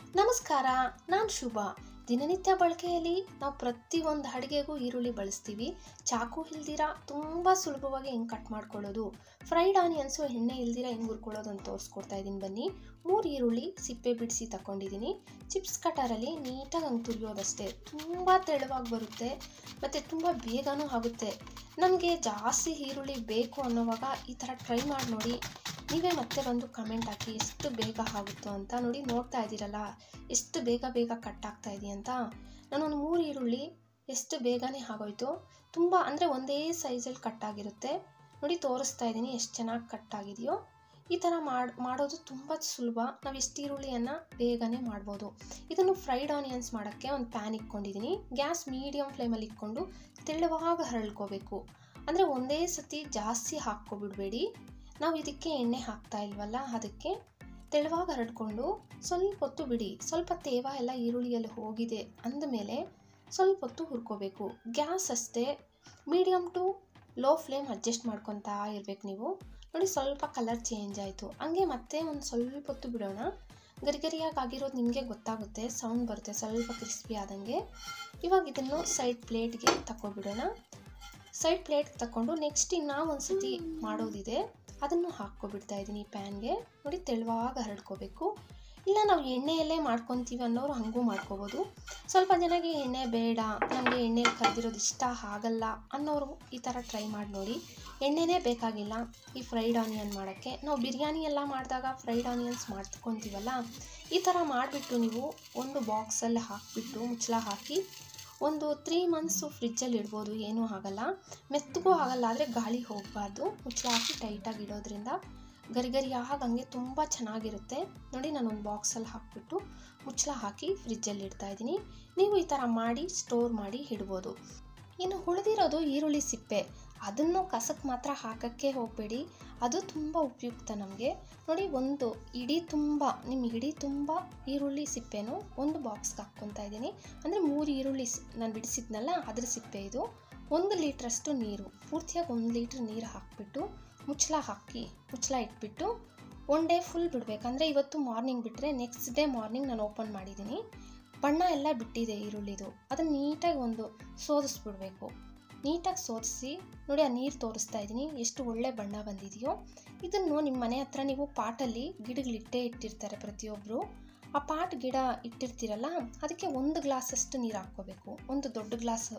ನಮಸ್ಕಾರ ನಾನು ಶುಭ ದಿನನಿತ್ಯ ಬಳಕೆಯಲ್ಲಿ ನಾವು ಪ್ರತಿಯೊಂದು ಅಡುಗೆಗೂ ಈರುಳ್ಳಿ ಬಳಸ್ತೀವಿ ಚಾಕು ಇಲ್ದಿರ ತುಂಬ ಸುಲಭವಾಗಿ ಹೆಂಗೆ ಕಟ್ ಮಾಡ್ಕೊಳ್ಳೋದು ಫ್ರೈಡ್ ಆನಿಯನ್ಸು ಎಣ್ಣೆ ಇಲ್ದಿರ ಹೆಂಗೆ ಹುರ್ಕೊಳ್ಳೋದು ಅಂತ ತೋರಿಸ್ಕೊಡ್ತಾ ಇದ್ದೀನಿ ಬನ್ನಿ ಮೂರು ಈರುಳ್ಳಿ ಸಿಪ್ಪೆ ಬಿಡಿಸಿ ತಗೊಂಡಿದ್ದೀನಿ ಚಿಪ್ಸ್ ಕಟರಲ್ಲಿ ನೀಟಾಗಿ ಹಂಗೆ ತುರಿಯೋದಷ್ಟೇ ತುಂಬ ತೆಳುವಾಗಿ ಬರುತ್ತೆ ಮತ್ತು ತುಂಬ ಬೇಗನೂ ಆಗುತ್ತೆ ನಮಗೆ ಜಾಸ್ತಿ ಈರುಳ್ಳಿ ಬೇಕು ಅನ್ನೋವಾಗ ಈ ಥರ ಟ್ರೈ ಮಾಡಿ ನೋಡಿ ನೀವೇ ಮತ್ತೆ ಬಂದು ಕಮೆಂಟ್ ಹಾಕಿ ಎಷ್ಟು ಬೇಗ ಆಗುತ್ತೋ ಅಂತ ನೋಡಿ ನೋಡ್ತಾ ಇದ್ದೀರಲ್ಲ ಎಷ್ಟು ಬೇಗ ಬೇಗ ಕಟ್ ಆಗ್ತಾ ಇದೆ ಅಂತ ನಾನೊಂದು ಮೂರು ಈರುಳ್ಳಿ ಎಷ್ಟು ಬೇಗನೆ ಆಗೋಯ್ತು ತುಂಬ ಅಂದರೆ ಒಂದೇ ಸೈಜಲ್ಲಿ ಕಟ್ ಆಗಿರುತ್ತೆ ನೋಡಿ ತೋರಿಸ್ತಾ ಇದ್ದೀನಿ ಎಷ್ಟು ಚೆನ್ನಾಗಿ ಕಟ್ ಆಗಿದೆಯೋ ಈ ಥರ ಮಾಡಿ ಮಾಡೋದು ತುಂಬ ಸುಲಭ ನಾವು ಎಷ್ಟು ಈರುಳ್ಳಿಯನ್ನು ಬೇಗನೆ ಮಾಡ್ಬೋದು ಇದನ್ನು ಫ್ರೈಡ್ ಆನಿಯನ್ಸ್ ಮಾಡೋಕ್ಕೆ ಒಂದು ಪ್ಯಾನ್ ಇಟ್ಕೊಂಡಿದ್ದೀನಿ ಗ್ಯಾಸ್ ಮೀಡಿಯಮ್ ಫ್ಲೇಮಲ್ಲಿ ಇಟ್ಕೊಂಡು ತೆಳುವಾಗ ಹರಳ್ಕೋಬೇಕು ಅಂದರೆ ಒಂದೇ ಸತಿ ಜಾಸ್ತಿ ಹಾಕ್ಕೊಬಿಡ್ಬೇಡಿ ನಾವು ಇದಕ್ಕೆ ಎಣ್ಣೆ ಹಾಕ್ತಾ ಇಲ್ವಲ್ಲ ಅದಕ್ಕೆ ತೆಳುವಾಗಿ ಹರಡ್ಕೊಂಡು ಸ್ವಲ್ಪ ಹೊತ್ತು ಬಿಡಿ ಸ್ವಲ್ಪ ತೇವ ಎಲ್ಲ ಈರುಳ್ಳಿಯಲ್ಲಿ ಹೋಗಿದೆ ಅಂದಮೇಲೆ ಸ್ವಲ್ಪ ಹೊತ್ತು ಹುರ್ಕೋಬೇಕು ಗ್ಯಾಸ್ ಅಷ್ಟೇ medium to low flame adjust ಮಾಡ್ಕೊತಾ ಇರಬೇಕು ನೀವು ನೋಡಿ ಸ್ವಲ್ಪ ಕಲರ್ ಚೇಂಜ್ ಆಯಿತು ಹಂಗೆ ಮತ್ತೆ ಒಂದು ಸ್ವಲ್ಪ ಹೊತ್ತು ಬಿಡೋಣ ಗರಿಗರಿಯಾಗಿ ಆಗಿರೋದು ನಿಮಗೆ ಗೊತ್ತಾಗುತ್ತೆ ಸೌಂಡ್ ಬರುತ್ತೆ ಸ್ವಲ್ಪ ಕ್ರಿಸ್ಪಿ ಆದಂಗೆ ಇವಾಗ ಇದನ್ನು ಸೈಡ್ ಪ್ಲೇಟ್ಗೆ ತಗೊಬಿಡೋಣ ಸೈಡ್ ಪ್ಲೇಟ್ ತಗೊಂಡು ನೆಕ್ಸ್ಟ್ ಇನ್ನು ಒಂದು ಸತಿ ಮಾಡೋದಿದೆ ಅದನ್ನು ಹಾಕ್ಕೊಬಿಡ್ತಾ ಇದ್ದೀನಿ ಪ್ಯಾನ್ಗೆ ನೋಡಿ ತೆಳುವಾಗಿ ಹರಡ್ಕೋಬೇಕು ಇಲ್ಲ ನಾವು ಎಣ್ಣೆಯಲ್ಲೇ ಮಾಡ್ಕೊತೀವಿ ಅನ್ನೋರು ಹಾಗೂ ಮಾಡ್ಕೋಬೋದು ಸ್ವಲ್ಪ ಜನಗೆ ಎಣ್ಣೆ ಬೇಡ ನಮಗೆ ಎಣ್ಣೆ ಕರೆದಿರೋದು ಇಷ್ಟ ಆಗಲ್ಲ ಅನ್ನೋರು ಈ ಥರ ಟ್ರೈ ಮಾಡಿ ನೋಡಿ ಎಣ್ಣೆನೇ ಬೇಕಾಗಿಲ್ಲ ಈ ಫ್ರೈಡ್ ಆನಿಯನ್ ಮಾಡೋಕ್ಕೆ ನಾವು ಬಿರಿಯಾನಿ ಎಲ್ಲ ಮಾಡಿದಾಗ ಫ್ರೈಡ್ ಆನಿಯನ್ಸ್ ಮಾಡ್ಕೊತೀವಲ್ಲ ಈ ಥರ ಮಾಡಿಬಿಟ್ಟು ನೀವು ಒಂದು ಬಾಕ್ಸಲ್ಲಿ ಹಾಕಿಬಿಟ್ಟು ಮುಚ್ಚಳ ಹಾಕಿ ಒಂದು ತ್ರೀ ಮಂತ್ಸು ಫ್ರಿಜ್ಜಲ್ಲಿ ಇಡ್ಬೋದು ಏನೂ ಆಗಲ್ಲ ಮೆತ್ತಗೂ ಆಗಲ್ಲ ಆದರೆ ಗಾಳಿ ಹೋಗಬಾರ್ದು ಮುಚ್ಚಳ ಹಾಕಿ ಟೈಟಾಗಿ ಇಡೋದ್ರಿಂದ ಗರಿಗರಿಯಾಗಿ ಹಂಗೆ ತುಂಬ ಚೆನ್ನಾಗಿರುತ್ತೆ ನೋಡಿ ನಾನೊಂದು ಬಾಕ್ಸಲ್ಲಿ ಹಾಕಿಬಿಟ್ಟು ಮುಚ್ಚಳ ಹಾಕಿ ಫ್ರಿಜ್ಜಲ್ಲಿ ಇಡ್ತಾ ಇದ್ದೀನಿ ನೀವು ಈ ಥರ ಮಾಡಿ ಸ್ಟೋರ್ ಮಾಡಿ ಇಡ್ಬೋದು ಇನ್ನು ಉಳಿದಿರೋದು ಈರುಳ್ಳಿ ಸಿಪ್ಪೆ ಅದನ್ನು ಕಸಕ್ಕೆ ಮಾತ್ರ ಹಾಕೋಕ್ಕೆ ಹೋಗಬೇಡಿ ಅದು ತುಂಬ ಉಪಯುಕ್ತ ನಮಗೆ ನೋಡಿ ಒಂದು ಇಡೀ ತುಂಬ ನಿಮ್ಮ ಇಡೀ ತುಂಬ ಈರುಳ್ಳಿ ಸಿಪ್ಪೆನೂ ಒಂದು ಬಾಕ್ಸ್ಗೆ ಹಾಕ್ಕೊತಾ ಇದ್ದೀನಿ ಅಂದರೆ ಮೂರು ಈರುಳ್ಳಿ ನಾನು ಬಿಡಿಸಿದ್ನಲ್ಲ ಅದ್ರ ಸಿಪ್ಪೆ ಇದು ಒಂದು ಲೀಟ್ರಷ್ಟು ನೀರು ಪೂರ್ತಿಯಾಗಿ ಒಂದು ಲೀಟ್ರ್ ನೀರು ಹಾಕಿಬಿಟ್ಟು ಮುಚ್ಚಳ ಹಾಕಿ ಮುಚ್ಚಳ ಇಟ್ಬಿಟ್ಟು ಒನ್ ಡೇ ಫುಲ್ ಬಿಡಬೇಕಂದ್ರೆ ಇವತ್ತು ಮಾರ್ನಿಂಗ್ ಬಿಟ್ಟರೆ ನೆಕ್ಸ್ಟ್ ಡೇ ಮಾರ್ನಿಂಗ್ ನಾನು ಓಪನ್ ಮಾಡಿದ್ದೀನಿ ಬಣ್ಣ ಎಲ್ಲ ಬಿಟ್ಟಿದೆ ಈರುಳ್ಳಿದು ಅದನ್ನು ನೀಟಾಗಿ ಒಂದು ಸೋದಿಸ್ಬಿಡ್ಬೇಕು ನೀಟಾಗಿ ಸೋದಿಸಿ ನೋಡಿ ಆ ನೀರು ತೋರಿಸ್ತಾ ಇದ್ದೀನಿ ಎಷ್ಟು ಒಳ್ಳೆ ಬಣ್ಣ ಬಂದಿದೆಯೋ ಇದನ್ನು ನಿಮ್ಮ ಮನೆ ಹತ್ರ ನೀವು ಪಾಟಲ್ಲಿ ಗಿಡಗಳಿಟ್ಟೇ ಇಟ್ಟಿರ್ತಾರೆ ಪ್ರತಿಯೊಬ್ಬರು ಆ ಪಾಟ್ ಗಿಡ ಇಟ್ಟಿರ್ತೀರಲ್ಲ ಅದಕ್ಕೆ ಒಂದು ಗ್ಲಾಸಷ್ಟು ನೀರು ಹಾಕ್ಕೋಬೇಕು ಒಂದು ದೊಡ್ಡ ಗ್ಲಾಸ್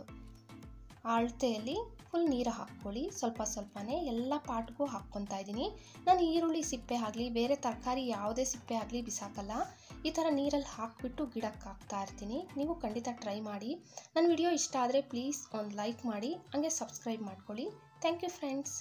ಅಳತೆಯಲ್ಲಿ ಫುಲ್ ನೀರು ಹಾಕ್ಕೊಳ್ಳಿ ಸ್ವಲ್ಪ ಸ್ವಲ್ಪನೇ ಎಲ್ಲ ಪಾಟ್ಗೂ ಹಾಕ್ಕೊತಾ ಇದ್ದೀನಿ ನಾನು ಈರುಳ್ಳಿ ಸಿಪ್ಪೆ ಆಗಲಿ ಬೇರೆ ತರಕಾರಿ ಯಾವುದೇ ಸಿಪ್ಪೆ ಆಗಲಿ ಬಿಸಾಕಲ್ಲ ಈ ಥರ ನೀರಲ್ಲಿ ಹಾಕಿಬಿಟ್ಟು ಗಿಡಕ್ಕೆ ಹಾಕ್ತಾ ಇರ್ತೀನಿ ನೀವು ಖಂಡಿತ ಟ್ರೈ ಮಾಡಿ ನನ್ನ ವಿಡಿಯೋ ಇಷ್ಟ ಆದರೆ ಪ್ಲೀಸ್ ಒಂದು ಲೈಕ್ ಮಾಡಿ ಹಂಗೆ ಸಬ್ಸ್ಕ್ರೈಬ್ ಮಾಡ್ಕೊಳ್ಳಿ ಥ್ಯಾಂಕ್ ಯು ಫ್ರೆಂಡ್ಸ್